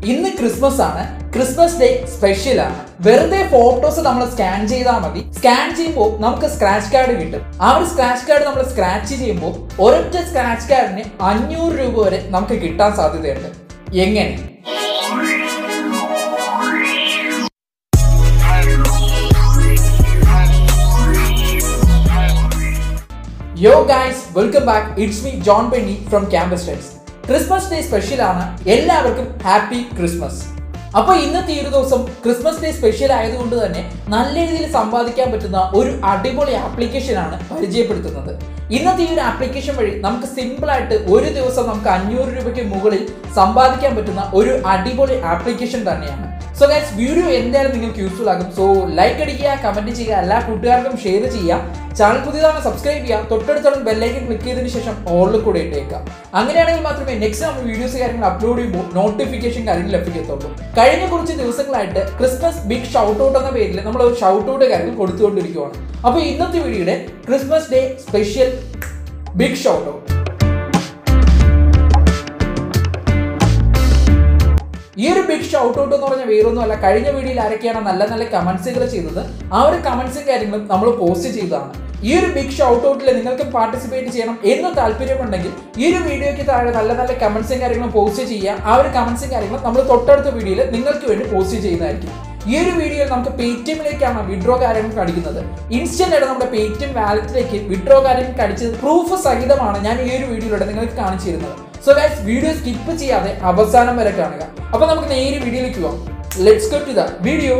ഇന്ന് ക്രിസ്മസ് ആണ് Christmas day special ആണ് വെറുതെ ഫോട്ടോസ് നമ്മൾ സ്കാൻ ചെയ്താൽ മതി സ്കാൻ ചെയ്യുമ്പോൾ നമുക്ക് സ്ക്രാച്ച് കാർഡ് കിട്ടും ആ ഒരു സ്ക്രാച്ച് കാർഡ് നമ്മൾ സ്ക്രാച്ച് ചെയ്യുമ്പോൾ ഒരൊറ്റ സ്ക്രാച്ച് കാർഡിന് അഞ്ഞൂറ് രൂപ വരെ നമുക്ക് കിട്ടാൻ സാധ്യതയുണ്ട് എങ്ങനെ yo guys welcome back it's me John Penny from campus studies Christmas day special ആണ് എല്ലാവർക്കും ഹാപ്പി ക്രിസ്മസ് അപ്പോൾ ഇന്നത്തെ ഈ ഒരു ദിവസം ക്രിസ്മസ് ഡേ സ്പെഷ്യൽ ആയതുകൊണ്ട് തന്നെ നല്ല രീതിയിൽ സമ്പാദിക്കാൻ പറ്റുന്ന ഒരു അടിപൊളി ആപ്ലിക്കേഷൻ ആണ് പരിചയപ്പെടുത്തുന്നത് ഇന്നത്തെ ഈ ഒരു ആപ്ലിക്കേഷൻ വഴി നമുക്ക് സിമ്പിൾ ആയിട്ട് ഒരു ദിവസം നമുക്ക് അഞ്ഞൂറ് രൂപയ്ക്ക് മുകളിൽ സമ്പാദിക്കാൻ പറ്റുന്ന ഒരു അടിപൊളി ആപ്ലിക്കേഷൻ തന്നെയാണ് സോ ഗൈസ് വീഡിയോ എന്തായാലും നിങ്ങൾക്ക് യൂസ്ഫുൾ ആകും സോ ലൈക്ക് അടിക്കുക കമന്റ് ചെയ്യുക എല്ലാ കൂട്ടുകാർക്കും ഷെയർ ചെയ്യുക ചാനൽ പുതിയതാണ് സബ്സ്ക്രൈബ് ചെയ്യുക തൊട്ടടുത്തുള്ള ബെല്ലൈക്കൻ ക്ലിക്ക് ചെയ്തതിന് ശേഷം ഓളിൽ കൂടെ ഇട്ടേക്കുക അങ്ങനെയാണെങ്കിൽ മാത്രമേ നെക്സ്റ്റ് നമ്മൾ വീഡിയോസ് കാര്യങ്ങൾ അപ്ലോഡ് ചെയ്യുമ്പോൾ നോട്ടിഫിക്കേഷൻ കാര്യങ്ങൾ ലഭിക്കത്തുള്ളൂ കഴിഞ്ഞ കുറച്ച് ദിവസങ്ങളായിട്ട് ക്രിസ്മസ് ബിഗ് ഷൗട്ട് ഔട്ട് എന്ന പേരിൽ നമ്മൾ ഒരു ഷൗട്ട് ഔട്ട് കാര്യങ്ങൾ കൊടുത്തുകൊണ്ടിരിക്കുകയാണ് അപ്പോൾ ഇന്നത്തെ വീഡിയോയുടെ Christmas day special big shout out ഈ ഒരു ബിഗ് ഷൗട്ട് ഔട്ട് എന്ന് പറഞ്ഞ വേറൊന്നുമല്ല കഴിഞ്ഞ വീഡിയോയിൽ ആരൊക്കെയാണ് നല്ല നല്ല കമന്റ്സുകൾ ചെയ്തത് ആ ഒരു കമന്റ്സും കാര്യങ്ങളും നമ്മൾ പോസ്റ്റ് ചെയ്തതാണ് ഈ ഒരു ബിഗ് ഷൗട്ട് ഔട്ടിൽ നിങ്ങൾക്ക് പാർട്ടിസിപ്പേറ്റ് ചെയ്യണം എന്ന് താല്പര്യമുണ്ടെങ്കിൽ ഈ ഒരു വീഡിയോയ്ക്ക് താഴെ നല്ല നല്ല കമന്റ്സും കാര്യങ്ങളും പോസ്റ്റ് ചെയ്യുക ആ ഒരു കമന്റ്സും കാര്യങ്ങളും നമ്മൾ തൊട്ടടുത്ത വീഡിയോയിൽ നിങ്ങൾക്ക് വേണ്ടി പോസ്റ്റ് ചെയ്യുന്നതായിരിക്കും ഈ ഒരു വീഡിയോയിൽ നമുക്ക് പേടിഎമ്മിലേക്കാണ് വിഡ്രോ കാര്യങ്ങൾ അടിക്കുന്നത് ഇൻസ്റ്റന്റ് ആയിട്ട് നമ്മുടെ പേടിഎം വാലറ്റിലേക്ക് വിഡ്രോ കാര്യങ്ങൾ അടിച്ചത് പ്രൂഫ് സഹിതമാണ് ഞാൻ ഈ ഒരു വീഡിയോയിലൂടെ നിങ്ങൾക്ക് കാണിച്ചു തരുന്നത് സോ ഗൈസ് വീഡിയോ സ്കിപ്പ് ചെയ്യാതെ അവസാനം വരെ കാണുക അപ്പൊ നമുക്ക് നേരെ വീഡിയോയിലേക്ക് പോകാം let's go to the video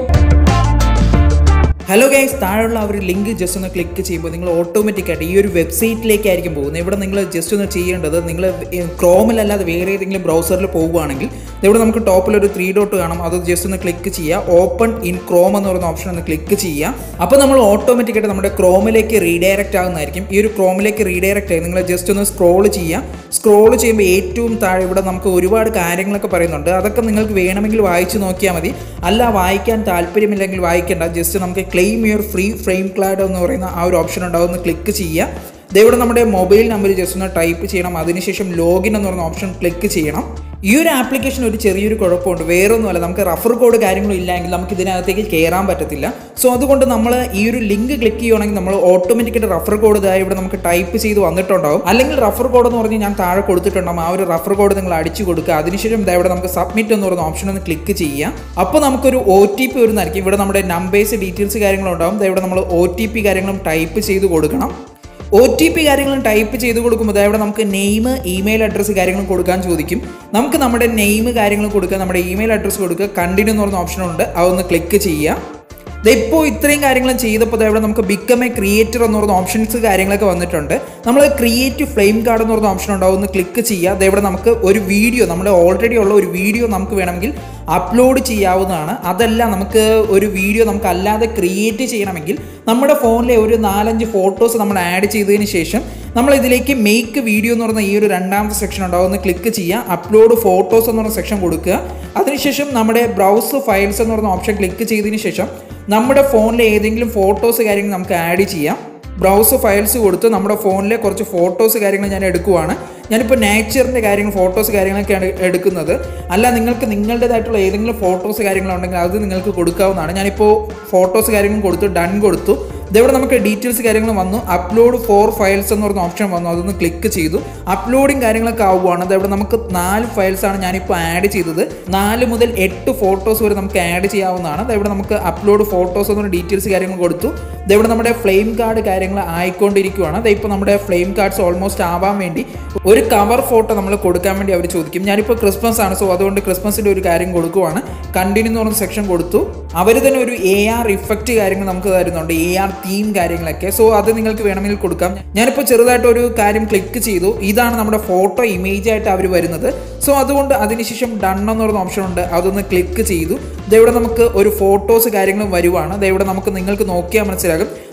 hello guys താഴെയുള്ള ആ ഒരു ലിങ്ക് ജസ്റ്റ് ഒന്ന് ക്ലിക്ക് ചെയ്യുമ്പോൾ നിങ്ങൾ ഓട്ടോമാറ്റിക്കായിട്ട് ഈ ഒരു വെബ്സൈറ്റിലേക്കായിരിക്കും പോകുന്നത് ഇവിടെ നിങ്ങൾ ജസ്റ്റ് ഒന്ന് ചെയ്യേണ്ടത് നിങ്ങൾ ക്രോമിലല്ലാതെ വേറെ ഏതെങ്കിലും ബ്രൗസറിൽ പോകുകയാണെങ്കിൽ ഇവിടെ നമുക്ക് ടോപ്പിൽ ഒരു ത്രീ ഡോട്ട് കാണാം അത് ജസ്റ്റ് ഒന്ന് ക്ലിക്ക് ചെയ്യുക ഓപ്പൺ ഇൻ ക്രോം എന്ന് പറയുന്ന ഓപ്ഷൻ ഒന്ന് ക്ലിക്ക് ചെയ്യുക അപ്പോൾ നമ്മൾ ഓട്ടോമാറ്റിക്കായിട്ട് നമ്മുടെ ക്രോമിലേക്ക് റീഡയറക്റ്റ് ആകുന്നതായിരിക്കും ഈ ഒരു ക്രോമിലേക്ക് റീഡയറക്റ്റ് ആയി നിങ്ങൾ ജസ്റ്റ് ഒന്ന് സ്ക്രോൾ ചെയ്യുക സ്ക്രോൾ ചെയ്യുമ്പോൾ ഏറ്റവും താഴെ ഇവിടെ നമുക്ക് ഒരുപാട് കാര്യങ്ങളൊക്കെ പറയുന്നുണ്ട് അതൊക്കെ നിങ്ങൾക്ക് വേണമെങ്കിൽ വായിച്ചു നോക്കിയാൽ മതി അല്ല വായിക്കാൻ താല്പര്യമില്ലെങ്കിൽ വായിക്കേണ്ട ജസ്റ്റ് നമുക്ക് claim your free frame card എന്ന് പറയുന്ന ആ ഒരു ഓപ്ഷൻ ഉണ്ടാവും ഒന്ന് ക്ലിക്ക് ചെയ്യുക ഇതെവിടെ നമ്മുടെ മൊബൈൽ നമ്പർ ജസ്റ്റ് ഒന്ന് ടൈപ്പ് ചെയ്യണം അതിനുശേഷം ലോഗിൻ എന്ന് പറയുന്ന ഓപ്ഷൻ ക്ലിക്ക് ചെയ്യണം ഈ ഒരു ആപ്ലിക്കേഷൻ ഒരു ചെറിയൊരു കുഴപ്പമുണ്ട് വേറൊന്നുമല്ല നമുക്ക് റഫർ കോഡ് കാര്യങ്ങളും ഇല്ലെങ്കിൽ നമുക്ക് ഇതിനകത്തേക്ക് കയറാൻ പറ്റത്തില്ല സോ അതുകൊണ്ട് നമ്മൾ ഈ ഒരു ലിങ്ക് ക്ലിക്ക് ചെയ്യുകയാണെങ്കിൽ നമ്മൾ ഓട്ടോമാറ്റിക്കായിട്ട് റഫർ കോഡ് ഇതായി ഇവിടെ നമുക്ക് ടൈപ്പ് ചെയ്ത് വന്നിട്ടുണ്ടാവും അല്ലെങ്കിൽ റഫർ കോഡ് എന്ന് പറഞ്ഞ് ഞാൻ താഴെ കൊടുത്തിട്ടുണ്ടാവും ആ ഒരു റഫർ കോഡ് നിങ്ങൾ അടിച്ചു കൊടുക്കുക അതിനുശേഷം ഇതാ ഇവിടെ നമുക്ക് സബ്മിറ്റ് എന്ന് പറയുന്ന ഓപ്ഷൻ ഒന്ന് ക്ലിക്ക് ചെയ്യാം അപ്പോൾ നമുക്കൊരു ഒ ടി പി വരുന്നതായിരിക്കും ഇവിടെ നമ്മുടെ നമ്പേഴ്സ് ഡീറ്റെയിൽസ് കാര്യങ്ങളും ഉണ്ടാവും ദാ ഇവിടെ നമ്മൾ ഒ ടി പി കാര്യങ്ങളും ടൈപ്പ് ചെയ്ത് കൊടുക്കണം ഒ ടി പി കാര്യങ്ങളും ടൈപ്പ് ചെയ്ത് കൊടുക്കുമ്പോൾ ഇവിടെ നമുക്ക് നെയിം ഇമെയിൽ അഡ്രസ്സ് കാര്യങ്ങളും കൊടുക്കാൻ ചോദിക്കും നമുക്ക് നമ്മുടെ നെയിം കാര്യങ്ങൾ കൊടുക്കുക നമ്മുടെ ഇമെയിൽ അഡ്രസ്സ് കൊടുക്കുക കണ്ടിന്യൂ എന്ന് പറഞ്ഞ ഓപ്ഷൻ ഉണ്ട് അതൊന്ന് ക്ലിക്ക് ചെയ്യുക ഇപ്പോൾ ഇത്രയും കാര്യങ്ങളും ചെയ്തപ്പോൾ ഇവിടെ നമുക്ക് ബിക്കം എ ക്രിയേറ്റർ എന്ന് പറയുന്ന ഓപ്ഷൻസ് കാര്യങ്ങളൊക്കെ വന്നിട്ടുണ്ട് നമ്മൾ ക്രിയേറ്റ് ഫ്ലെയിം കാർഡ് എന്ന് പറയുന്ന ഓപ്ഷൻ ഉണ്ടാവും ഒന്ന് ക്ലിക്ക് ചെയ്യുക അതേവിടെ നമുക്ക് ഒരു വീഡിയോ നമ്മുടെ ഓൾറെഡി ഉള്ള ഒരു വീഡിയോ നമുക്ക് വേണമെങ്കിൽ അപ്ലോഡ് ചെയ്യാവുന്നതാണ് അതല്ല നമുക്ക് ഒരു വീഡിയോ നമുക്ക് അല്ലാതെ ക്രിയേറ്റ് ചെയ്യണമെങ്കിൽ നമ്മുടെ ഫോണിലെ ഒരു നാലഞ്ച് ഫോട്ടോസ് നമ്മൾ ആഡ് ചെയ്തതിന് ശേഷം നമ്മൾ ഇതിലേക്ക് മേക്ക് വീഡിയോ എന്ന് പറയുന്ന ഈ ഒരു രണ്ടാമത്തെ സെക്ഷൻ ഉണ്ടാവും ഒന്ന് ക്ലിക്ക് ചെയ്യുക അപ്ലോഡ് ഫോട്ടോസ് എന്ന് പറയുന്ന സെക്ഷൻ കൊടുക്കുക അതിനുശേഷം നമ്മുടെ ബ്രൗസ് ഫയൽസ് എന്ന് പറയുന്ന ഓപ്ഷൻ ക്ലിക്ക് ചെയ്തതിന് ശേഷം നമ്മുടെ ഫോണിലെ ഏതെങ്കിലും ഫോട്ടോസ് കാര്യങ്ങൾ നമുക്ക് ആഡ് ചെയ്യാം ബ്രൗസ് ഫയൽസ് കൊടുത്ത് നമ്മുടെ ഫോണിലെ കുറച്ച് ഫോട്ടോസ് കാര്യങ്ങൾ ഞാൻ എടുക്കുവാണ് ഞാനിപ്പോൾ നേച്ചറിൻ്റെ കാര്യങ്ങൾ ഫോട്ടോസ് കാര്യങ്ങളൊക്കെയാണ് എടുക്കുന്നത് അല്ല നിങ്ങൾക്ക് നിങ്ങളുടേതായിട്ടുള്ള ഏതെങ്കിലും ഫോട്ടോസ് കാര്യങ്ങളുണ്ടെങ്കിൽ അത് നിങ്ങൾക്ക് കൊടുക്കാവുന്നതാണ് ഞാനിപ്പോൾ ഫോട്ടോസ് കാര്യങ്ങൾ കൊടുത്തു ഡൺ കൊടുത്തു ഇതെവിടെ നമുക്ക് ഡീറ്റെയിൽസ് കാര്യങ്ങൾ വന്നു അപ്ലോഡ് ഫോർ ഫയൽസ് എന്ന് പറയുന്ന ഓപ്ഷൻ വന്നു അതൊന്ന് ക്ലിക്ക് ചെയ്തു അപ്ലോഡിങ് കാര്യങ്ങളൊക്കെ ആവുകയാണ് അതെവിടെ നമുക്ക് നാല് ഫയൽസ് ആണ് ഞാനിപ്പോൾ ആഡ് ചെയ്തത് നാല് മുതൽ എട്ട് ഫോട്ടോസ് വരെ നമുക്ക് ആഡ് ചെയ്യാവുന്നതാണ് അതെവിടെ നമുക്ക് അപ്ലോഡ് ഫോട്ടോസ് എന്നൊരു ഡീറ്റെയിൽസ് കാര്യങ്ങൾ കൊടുത്തു ഇതെവിടെ നമ്മുടെ ഫ്ലെയിം കാർഡ് കാര്യങ്ങൾ ആയിക്കൊണ്ടിരിക്കുകയാണ് അതെ ഇപ്പോൾ നമ്മുടെ ഫ്ലെയിം കാർഡ്സ് ഓൾമോസ്റ്റ് ആവാൻ വേണ്ടി ഒരു കവർ ഫോട്ടോ നമ്മൾ കൊടുക്കാൻ വേണ്ടി അവർ ചോദിക്കും ഞാനിപ്പോൾ ക്രിസ്മസ് ആണ് സോ അതുകൊണ്ട് ക്രിസ്മസിൻ്റെ ഒരു കാര്യം കൊടുക്കുവാണ് കണ്ടിന്യൂ എന്ന് പറഞ്ഞ സെക്ഷൻ കൊടുത്തു അവർ തന്നെ ഒരു എ ആർ ഇഫക്റ്റ് കാര്യങ്ങൾ നമുക്ക് തരുന്നുണ്ട് എ ആർ തീം കാര്യങ്ങളൊക്കെ സോ അത് നിങ്ങൾക്ക് വേണമെങ്കിൽ കൊടുക്കാം ഞാനിപ്പോൾ ചെറുതായിട്ട് ഒരു കാര്യം ക്ലിക്ക് ചെയ്തു ഇതാണ് നമ്മുടെ ഫോട്ടോ ഇമേജ് ആയിട്ട് അവർ വരുന്നത് സോ അതുകൊണ്ട് അതിനുശേഷം ഡൺ എന്ന് പറയുന്ന ഓപ്ഷൻ ഉണ്ട് അതൊന്ന് ക്ലിക്ക് ചെയ്തു ഇതെവിടെ നമുക്ക് ഒരു ഫോട്ടോസ് കാര്യങ്ങളും വരുവാണ് ഇതെവിടെ നമുക്ക് നിങ്ങൾക്ക് നോക്കിയാൽ മനസ്സിലാകും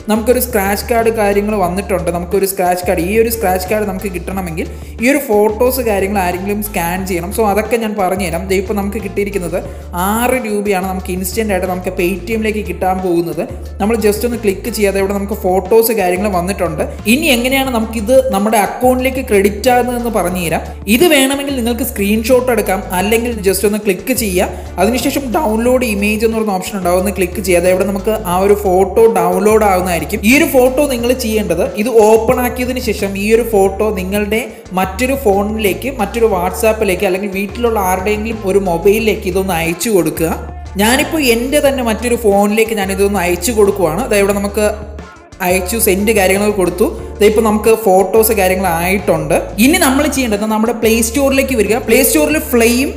നമുക്കൊരു സ്ക്രാച്ച് കാർഡ് കാര്യങ്ങൾ വന്നിട്ടുണ്ട് നമുക്കൊരു സ്ക്രാച്ച് കാർഡ് ഈ ഒരു സ്ക്രാച്ച് കാർഡ് നമുക്ക് കിട്ടണമെങ്കിൽ ഈ ഒരു ഫോട്ടോസ് കാര്യങ്ങൾ ആരെങ്കിലും സ്കാൻ ചെയ്യണം സോ അതൊക്കെ ഞാൻ പറഞ്ഞുതരാം ദേ ഇപ്പോൾ നമുക്ക് കിട്ടിയിരിക്കുന്നത് ആറ് രൂപയാണ് നമുക്ക് ഇൻസ്റ്റൻ്റ് ആയിട്ട് നമുക്ക് പേ ടി എമ്മിലേക്ക് കിട്ടാൻ പോകുന്നത് നമ്മൾ ജസ്റ്റ് ഒന്ന് ക്ലിക്ക് ചെയ്യാതെ ഇവിടെ നമുക്ക് ഫോട്ടോസ് കാര്യങ്ങൾ വന്നിട്ടുണ്ട് ഇനി എങ്ങനെയാണ് നമുക്കിത് നമ്മുടെ അക്കൗണ്ടിലേക്ക് ക്രെഡിറ്റ് ആകുന്നതെന്ന് പറഞ്ഞു തരാം ഇത് വേണമെങ്കിൽ നിങ്ങൾക്ക് സ്ക്രീൻഷോട്ട് എടുക്കാം അല്ലെങ്കിൽ ജസ്റ്റ് ഒന്ന് ക്ലിക്ക് ചെയ്യുക അതിനുശേഷം ഡൗൺലോഡ് ഇമേജ് എന്ന് പറയുന്ന ഓപ്ഷൻ ഉണ്ടാവും ഒന്ന് ക്ലിക്ക് ചെയ്യുക അതായത് നമുക്ക് ആ ഒരു ഫോട്ടോ ഡൗൺലോഡ് ആവുന്നതായിരിക്കും ഈ ഒരു ഫോട്ടോ നിങ്ങൾ ചെയ്യേണ്ടത് ഇത് ഓപ്പൺ ആക്കിയതിന് ശേഷം ഈ ഒരു ഫോട്ടോ നിങ്ങളുടെ മറ്റൊരു ഫോണിലേക്ക് മറ്റൊരു വാട്സാപ്പിലേക്ക് അല്ലെങ്കിൽ വീട്ടിലുള്ള ആരുടെയെങ്കിലും ഒരു മൊബൈലിലേക്ക് ഇതൊന്ന് അയച്ചു കൊടുക്കുക ഞാനിപ്പോൾ എൻ്റെ തന്നെ മറ്റൊരു ഫോണിലേക്ക് ഞാൻ ഇതൊന്ന് അയച്ചു കൊടുക്കുവാണ് അതായത് ഇവിടെ നമുക്ക് അയച്ചു സെൻഡ് കാര്യങ്ങൾ കൊടുത്തു ഇപ്പോൾ നമുക്ക് ഫോട്ടോസ് കാര്യങ്ങൾ ആയിട്ടുണ്ട് ഇനി നമ്മൾ ചെയ്യേണ്ടത് നമ്മുടെ പ്ലേ സ്റ്റോറിലേക്ക് വരിക പ്ലേ സ്റ്റോറിൽ ഫ്ലെയിം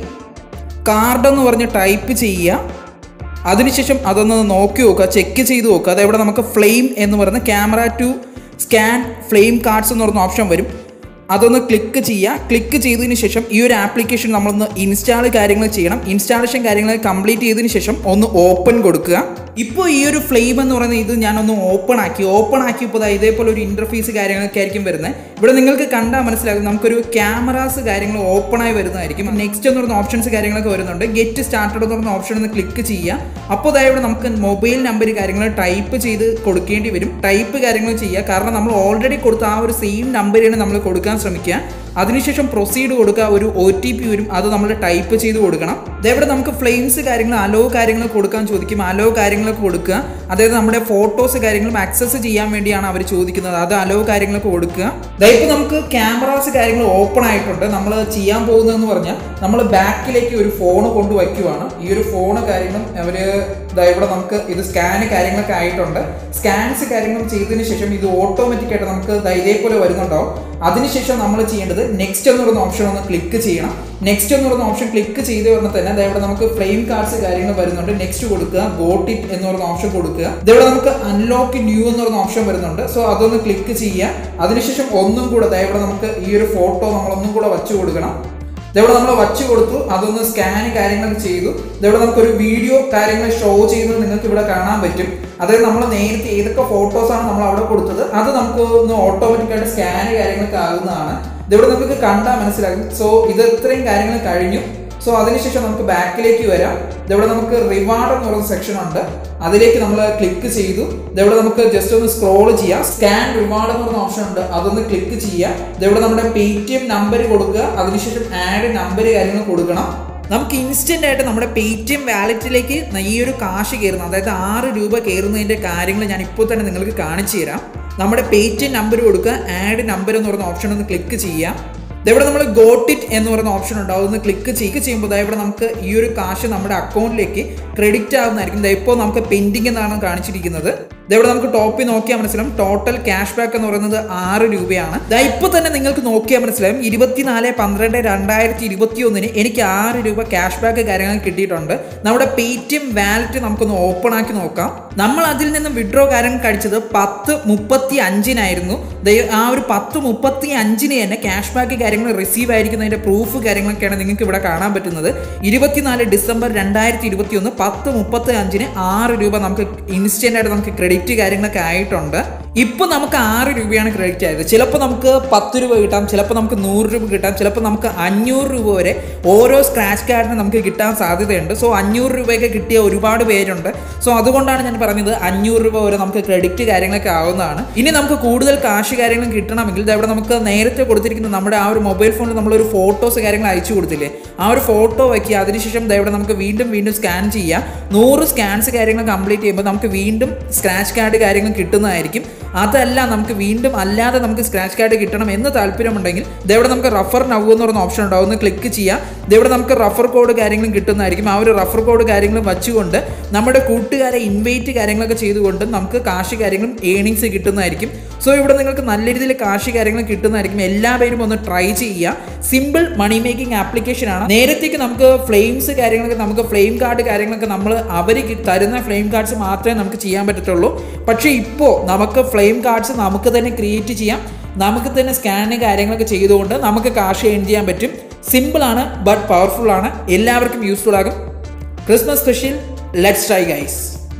കാർഡ് എന്ന് പറഞ്ഞ് ടൈപ്പ് ചെയ്യുക അതിനുശേഷം അതൊന്ന് നോക്കി നോക്കുക ചെക്ക് ചെയ്ത് നോക്കുക അതെവിടെ നമുക്ക് ഫ്ലെയിം എന്ന് പറയുന്ന camera to scan flame cards എന്ന് പറയുന്ന ഓപ്ഷൻ വരും അതൊന്ന് ക്ലിക്ക് ചെയ്യുക ക്ലിക്ക് ചെയ്തതിന് ശേഷം ഈ ഒരു ആപ്ലിക്കേഷൻ നമ്മളൊന്ന് ഇൻസ്റ്റാൾ കാര്യങ്ങൾ ചെയ്യണം ഇൻസ്റ്റാളേഷൻ കാര്യങ്ങൾ കംപ്ലീറ്റ് ചെയ്തതിന് ശേഷം ഒന്ന് ഓപ്പൺ കൊടുക്കുക ഇപ്പോൾ ഈ ഒരു ഫ്ലെയിം എന്ന് പറയുന്ന ഇത് ഞാനൊന്ന് ഓപ്പൺ ആക്കി ഓപ്പൺ ആക്കിയപ്പോൾ ദാ ഇതേപോലെ ഒരു ഇൻ്റർഫേസ് കാര്യങ്ങളൊക്കെ ആയിരിക്കും വരുന്നത് ഇവിടെ നിങ്ങൾക്ക് കണ്ടാൽ മനസ്സിലാകും നമുക്കൊരു ക്യാമറാസ് കാര്യങ്ങൾ ഓപ്പൺ ആയി വരുന്നതായിരിക്കും നെക്സ്റ്റ് എന്ന് പറയുന്ന ഓപ്ഷൻസ് കാര്യങ്ങളൊക്കെ വരുന്നുണ്ട് ഗെറ്റ് സ്റ്റാർട്ടഡ് എന്ന് പറയുന്ന ഓപ്ഷൻ ഒന്ന് ക്ലിക്ക് ചെയ്യുക അപ്പോൾ അതായത് ഇവിടെ നമുക്ക് മൊബൈൽ നമ്പർ കാര്യങ്ങൾ ടൈപ്പ് ചെയ്ത് കൊടുക്കേണ്ടി വരും ടൈപ്പ് കാര്യങ്ങൾ ചെയ്യുക കാരണം നമ്മൾ ഓൾറെഡി കൊടുത്ത ആ ഒരു സെയിം നമ്പറാണ് നമ്മൾ കൊടുക്കാൻ ശ്രമിക്കുക അതിനുശേഷം പ്രൊസീഡ് കൊടുക്കുക ഒരു ഒ ടി പി വരും അത് നമ്മൾ ടൈപ്പ് ചെയ്ത് കൊടുക്കണം ഇതേവിടെ നമുക്ക് ഫ്ലെയിംസ് കാര്യങ്ങൾ അലോ കാര്യങ്ങൾ കൊടുക്കാൻ ചോദിക്കും അലോ കാര്യങ്ങളൊക്കെ കൊടുക്കുക അതായത് നമ്മുടെ ഫോട്ടോസ് കാര്യങ്ങളും ആക്സസ് ചെയ്യാൻ വേണ്ടിയാണ് അവർ ചോദിക്കുന്നത് അത് അലോ കാര്യങ്ങളൊക്കെ കൊടുക്കുക ഇതായിപ്പോൾ നമുക്ക് ക്യാമറാസ് കാര്യങ്ങൾ ഓപ്പൺ ആയിട്ടുണ്ട് നമ്മൾ ചെയ്യാൻ പോകുന്നതെന്ന് പറഞ്ഞാൽ നമ്മൾ ബാക്കിലേക്ക് ഒരു ഫോൺ കൊണ്ട് വയ്ക്കുവാണ് ഈ ഒരു ഫോണ് കാര്യങ്ങളും അവർ ഇവിടെ നമുക്ക് ഇത് സ്കാന് കാര്യങ്ങളൊക്കെ ആയിട്ടുണ്ട് സ്കാൻസ് കാര്യങ്ങൾ ചെയ്തതിന് ശേഷം ഇത് ഓട്ടോമാറ്റിക് ആയിട്ട് നമുക്ക് ദാ ഇതേപോലെ വരുന്നുണ്ടാവും അതിനുശേഷം നമ്മൾ ചെയ്യേണ്ടത് നെക്സ്റ്റ് എന്ന് പറയുന്ന ഓപ്ഷൻ ഒന്ന് ക്ലിക്ക് ചെയ്യണം നെക്സ്റ്റ് എന്ന് പറയുന്ന ഓപ്ഷൻ ക്ലിക്ക് ചെയ്ത് പറഞ്ഞാൽ തന്നെ ദാ ഇവിടെ നമുക്ക് ഫ്ലെയിം കാർഡ്സ് കാര്യങ്ങൾ വരുന്നുണ്ട് നെക്സ്റ്റ് കൊടുക്കുക ഗോട്ട് ഇറ്റ് എന്ന് പറയുന്ന ഓപ്ഷൻ കൊടുക്കുക ഇതവിടെ നമുക്ക് അൺലോക്ക് ന്യൂ എന്ന് പറയുന്ന ഓപ്ഷൻ വരുന്നുണ്ട് സോ അതൊന്ന് ക്ലിക്ക് ചെയ്യുക അതിനുശേഷം ഒന്നും കൂടെ ദാ ഇവിടെ നമുക്ക് ഈ ഒരു ഫോട്ടോ നമ്മളൊന്നും കൂടെ വച്ചു കൊടുക്കണം ഇതവിടെ നമ്മൾ വച്ച് കൊടുത്തു അതൊന്ന് സ്കാൻ കാര്യങ്ങളൊക്കെ ചെയ്തു ഇതവിടെ നമുക്കൊരു വീഡിയോ കാര്യങ്ങൾ ഷോ ചെയ്യുന്നത് നിങ്ങൾക്ക് ഇവിടെ കാണാൻ പറ്റും അതായത് നമ്മൾ നേരത്തെ ഏതൊക്കെ ഫോട്ടോസാണ് നമ്മൾ അവിടെ കൊടുത്തത് അത് നമുക്ക് ഒന്ന് ഓട്ടോമാറ്റിക്കായിട്ട് സ്കാൻ കാര്യങ്ങളൊക്കെ ആകുന്നതാണ് ഇതിവിടെ നമുക്ക് കണ്ടാൽ മനസ്സിലാകും സോ ഇത് ഇത്രയും കാര്യങ്ങൾ കഴിഞ്ഞു സോ അതിനുശേഷം നമുക്ക് ബാക്കിലേക്ക് വരാം ഇതവിടെ നമുക്ക് റിവാർഡ് എന്ന് പറയുന്ന സെക്ഷൻ ഉണ്ട് അതിലേക്ക് നമ്മൾ ക്ലിക്ക് ചെയ്തു ഇതവിടെ നമുക്ക് ജസ്റ്റ് ഒന്ന് സ്ക്രോൾ ചെയ്യാം സ്കാൻ റിവാർഡ് എന്ന് പറയുന്ന ഓപ്ഷൻ ഉണ്ട് അതൊന്ന് ക്ലിക്ക് ചെയ്യുക ഇതവിടെ നമ്മുടെ പേ ടി എം നമ്പർ കൊടുക്കുക അതിനുശേഷം ആഡ് നമ്പർ കാര്യങ്ങൾ കൊടുക്കണം നമുക്ക് ഇൻസ്റ്റന്റ് ആയിട്ട് നമ്മുടെ പേ ടി എം വാലറ്റിലേക്ക് ഈ ഒരു കാശ് കയറുന്നത് അതായത് ആറ് രൂപ കയറുന്നതിന്റെ കാര്യങ്ങൾ ഞാൻ ഇപ്പോൾ തന്നെ നിങ്ങൾക്ക് കാണിച്ചു തരാം നമ്മുടെ പേ ടി എം നമ്പർ കൊടുക്കുക ആഡ് നമ്പർ എന്ന് പറയുന്ന ഓപ്ഷൻ ഒന്ന് ക്ലിക്ക് ചെയ്യാം ഇതെവിടെ നമ്മൾ ഗോട്ട് ഇറ്റ് എന്ന് പറയുന്ന ഓപ്ഷൻ ഉണ്ടാവും ഒന്ന് ക്ലിക്ക് ചെയ്യുക ചെയ്യുമ്പോൾ ദാ ഇവിടെ നമുക്ക് ഈ ഒരു കാശ് നമ്മുടെ അക്കൗണ്ടിലേക്ക് ക്രെഡിറ്റ് ആവുന്നതായിരിക്കും ദാ ഇപ്പോൾ നമുക്ക് പെൻഡിങ് എന്നാണ് കാണിച്ചിരിക്കുന്നത് ഇതെവിടെ നമുക്ക് ടോപ്പിൽ നോക്കിയാൽ മനസ്സിലാവും ടോട്ടൽ ക്യാഷ് ബാക്ക് എന്ന് പറയുന്നത് ആറ് രൂപയാണ് ദാ ഇപ്പോൾ തന്നെ നിങ്ങൾക്ക് നോക്കിയാൽ മനസ്സിലാവും ഇരുപത്തിനാല് പന്ത്രണ്ട് രണ്ടായിരത്തി ഇരുപത്തി ഒന്നിന് എനിക്ക് ആറ് രൂപ ക്യാഷ് ബാക്ക് കാര്യങ്ങൾ കിട്ടിയിട്ടുണ്ട് നമ്മുടെ പേ ടി എം വാലറ്റ് നമുക്കൊന്ന് ഓപ്പൺ ആക്കി നോക്കാം നമ്മൾ അതിൽ നിന്നും വിഡ്രോ കാര്യങ്ങൾ കഴിച്ചത് പത്ത് മുപ്പത്തി അഞ്ചിനായിരുന്നു ദയ- ആ ഒരു പത്ത് മുപ്പത്തി അഞ്ചിന് തന്നെ ക്യാഷ് ബാക്ക് കാര്യങ്ങൾ റിസീവ് ആയിരിക്കുന്നതിന്റെ പ്രൂഫ് കാര്യങ്ങളൊക്കെയാണ് നിങ്ങൾക്ക് ഇവിടെ കാണാൻ പറ്റുന്നത് ഇരുപത്തിനാല് ഡിസംബർ രണ്ടായിരത്തി ഇരുപത്തി ഒന്ന് പത്ത് മുപ്പത്തി അഞ്ചിന് ആറ് രൂപ നമുക്ക് ഇൻസ്റ്റന്റ് ആയിട്ട് നമുക്ക് ക്രെഡിറ്റ് കാര്യങ്ങളൊക്കെ ആയിട്ടുണ്ട് ഇപ്പൊ നമുക്ക് ആറ് രൂപയാണ് ക്രെഡിറ്റ് ആയത് ചിലപ്പോൾ നമുക്ക് പത്ത് രൂപ കിട്ടാം ചിലപ്പോൾ നമുക്ക് നൂറ് രൂപ കിട്ടാം ചിലപ്പോൾ നമുക്ക് അഞ്ഞൂറ് രൂപ വരെ ഓരോ സ്ക്രാച്ച് കാർഡിന് നമുക്ക് കിട്ടാൻ സാധ്യതയുണ്ട് സോ അഞ്ഞൂറ് രൂപയൊക്കെ കിട്ടിയ ഒരുപാട് പേരുണ്ട് സോ അതുകൊണ്ടാണ് ഞാൻ പറഞ്ഞത് അഞ്ഞൂറ് രൂപ വരെ നമുക്ക് ക്രെഡിറ്റ് കാര്യങ്ങളൊക്കെ ആവുന്നതാണ് ഇനി നമുക്ക് കൂടുതൽ കാശ് കാര്യങ്ങളും കിട്ടണമെങ്കിൽ ദാ ഇവിടെ നമുക്ക് നേരത്തെ കൊടുത്തിരിക്കുന്ന നമ്മുടെ ആ ഒരു മൊബൈൽ ഫോണിൽ നമ്മളൊരു ഫോട്ടോസ് കാര്യങ്ങൾ അയച്ചു കൊടുത്തില്ലേ ആ ഒരു ഫോട്ടോ വയ്ക്കുക അതിനുശേഷം ദാ ഇവിടെ നമുക്ക് വീണ്ടും വീണ്ടും സ്കാൻ ചെയ്യാം നൂറ് സ്കാൻസ് കാര്യങ്ങൾ കംപ്ലീറ്റ് ചെയ്യുമ്പോൾ നമുക്ക് വീണ്ടും സ്ക്രാച്ച് കാർഡ് കാര്യങ്ങൾ കിട്ടുന്നതായിരിക്കും അതല്ല നമുക്ക് വീണ്ടും അല്ലാതെ നമുക്ക് സ്ക്രാച്ച് കാർഡ് കിട്ടണം എന്ന് താല്പര്യമുണ്ടെങ്കിൽ ഇതെവിടെ നമുക്ക് റഫർ നവ് എന്ന് പറയുന്ന ഓപ്ഷൻ ഉണ്ടാവും ഒന്ന് ക്ലിക്ക് ചെയ്യാം ഇതെവിടെ നമുക്ക് റഫർ കോഡ് കാര്യങ്ങളും കിട്ടുന്നതായിരിക്കും ആ ഒരു റഫർ കോഡ് കാര്യങ്ങളും വച്ചുകൊണ്ട് നമ്മുടെ കൂട്ടുകാരെ ഇൻവൈറ്റ് കാര്യങ്ങളൊക്കെ ചെയ്തുകൊണ്ട് നമുക്ക് കാശ് കാര്യങ്ങളും ഏണിങ്സ് കിട്ടുന്നതായിരിക്കും സോ ഇവിടെ നിങ്ങൾക്ക് നല്ല രീതിയിൽ കാശ് കാര്യങ്ങൾ കിട്ടുന്നതായിരിക്കും എല്ലാവരും ഒന്ന് ട്രൈ ചെയ്യുക സിമ്പിൾ മണി മേക്കിംഗ് ആപ്ലിക്കേഷൻ ആണ് നേരത്തേക്ക് നമുക്ക് ഫ്ലെയിംസ് കാര്യങ്ങളൊക്കെ നമുക്ക് ഫ്ലെയിം കാർഡ് കാര്യങ്ങളൊക്കെ നമ്മൾ അവർ തരുന്ന ഫ്ലെയിം കാർഡ്സ് മാത്രമേ നമുക്ക് ചെയ്യാൻ പറ്റത്തുള്ളൂ പക്ഷേ ഇപ്പോൾ നമുക്ക് ഫ്ലെയിം കാർഡ്സ് നമുക്ക് തന്നെ ക്രിയേറ്റ് ചെയ്യാം നമുക്ക് തന്നെ സ്കാന് കാര്യങ്ങളൊക്കെ ചെയ്തുകൊണ്ട് നമുക്ക് കാശ് ഏൺ ചെയ്യാൻ പറ്റും സിമ്പിളാണ് ബട്ട് പവർഫുൾ ആണ് എല്ലാവർക്കും യൂസ്ഫുൾ ആകും Christmas special let's try guys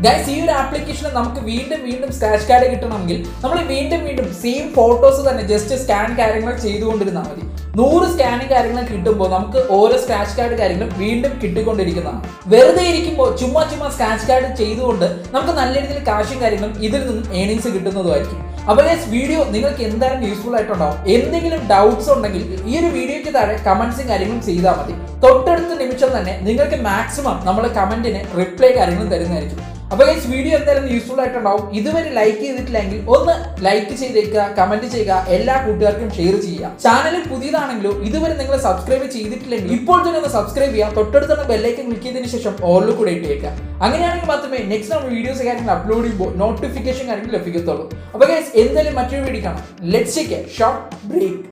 guys ഈ ഒരു ആപ്ലിക്കേഷനിൽ നമുക്ക് വീണ്ടും വീണ്ടും സ്ക്രാച്ച് കാർഡ് കിട്ടണമെങ്കിൽ നമ്മൾ വീണ്ടും വീണ്ടും സെയിം ഫോട്ടോസ് തന്നെ ജസ്റ്റ് സ്കാൻ കാര്യങ്ങൾ ചെയ്തുകൊണ്ടിരുന്നാൽ മതി നൂറ് സ്കാനിങ് കാര്യങ്ങൾ കിട്ടുമ്പോൾ നമുക്ക് ഓരോ സ്ക്രാച്ച് കാർഡ് കാര്യങ്ങളും വീണ്ടും കിട്ടിക്കൊണ്ടിരിക്കുന്നതാണ് വെറുതെ ഇരിക്കുമ്പോൾ ചുമ്മാ ചുമ്മാ സ്ക്രാച്ച് കാർഡ് ചെയ്തുകൊണ്ട് നമുക്ക് നല്ല രീതിയിൽ കാശും കാര്യങ്ങളും ഇതിൽ നിന്നും ഏണിങ്സ് കിട്ടുന്നതുമായിരിക്കും അപ്പോൾ ഗൈസ് വീഡിയോ നിങ്ങൾക്ക് എന്തായാലും യൂസ്ഫുൾ ആയിട്ടുണ്ടാവും എന്തെങ്കിലും ഡൗട്ട്സ് ഉണ്ടെങ്കിൽ ഈ ഒരു വീഡിയോയ്ക്ക് താഴെ കമന്റ്സും കാര്യങ്ങളും ചെയ്താൽ മതി തൊട്ടടുത്ത നിമിഷം തന്നെ നിങ്ങൾക്ക് മാക്സിമം നമ്മൾ കമന്റിന് റിപ്ലൈ കാര്യങ്ങളും തരുന്നതായിരിക്കും അപ്പോൾ ഗൈസ് വീഡിയോ എന്തായാലും യൂസ്ഫുൾ ആയിട്ടുണ്ടാവും ഇതുവരെ ലൈക്ക് ചെയ്തിട്ടില്ലെങ്കിൽ ഒന്ന് ലൈക്ക് ചെയ്തേക്കുക കമന്റ് ചെയ്യുക എല്ലാ കൂട്ടുകാർക്കും ഷെയർ ചെയ്യുക ചാനൽ പുതിയതാണെങ്കിലോ ഇതുവരെ നിങ്ങൾ സബ്സ്ക്രൈബ് ചെയ്തിട്ടില്ലെങ്കിൽ ഇപ്പോൾ തന്നെ ഒന്ന് സബ്സ്ക്രൈബ് ചെയ്യുക തൊട്ടടുത്തുള്ള ബെല്ലൈക്കൻ ക്ലിക്ക് ചെയ്തതിന് ശേഷം ഓളിൽ കൂടെ ഇട്ടേക്കുക അങ്ങനെയാണെങ്കിൽ മാത്രമേ നെക്സ്റ്റ് നമ്മൾ വീഡിയോസ് കാര്യങ്ങൾ അപ്ലോഡ് ചെയ്യുമ്പോൾ നോട്ടിഫിക്കേഷൻ കാര്യങ്ങൾ ലഭിക്കത്തുള്ളൂ അപ്പോൾ ഗൈസ് എന്തായാലും മറ്റൊരു വീഡിയോ കാണാം let's take a short break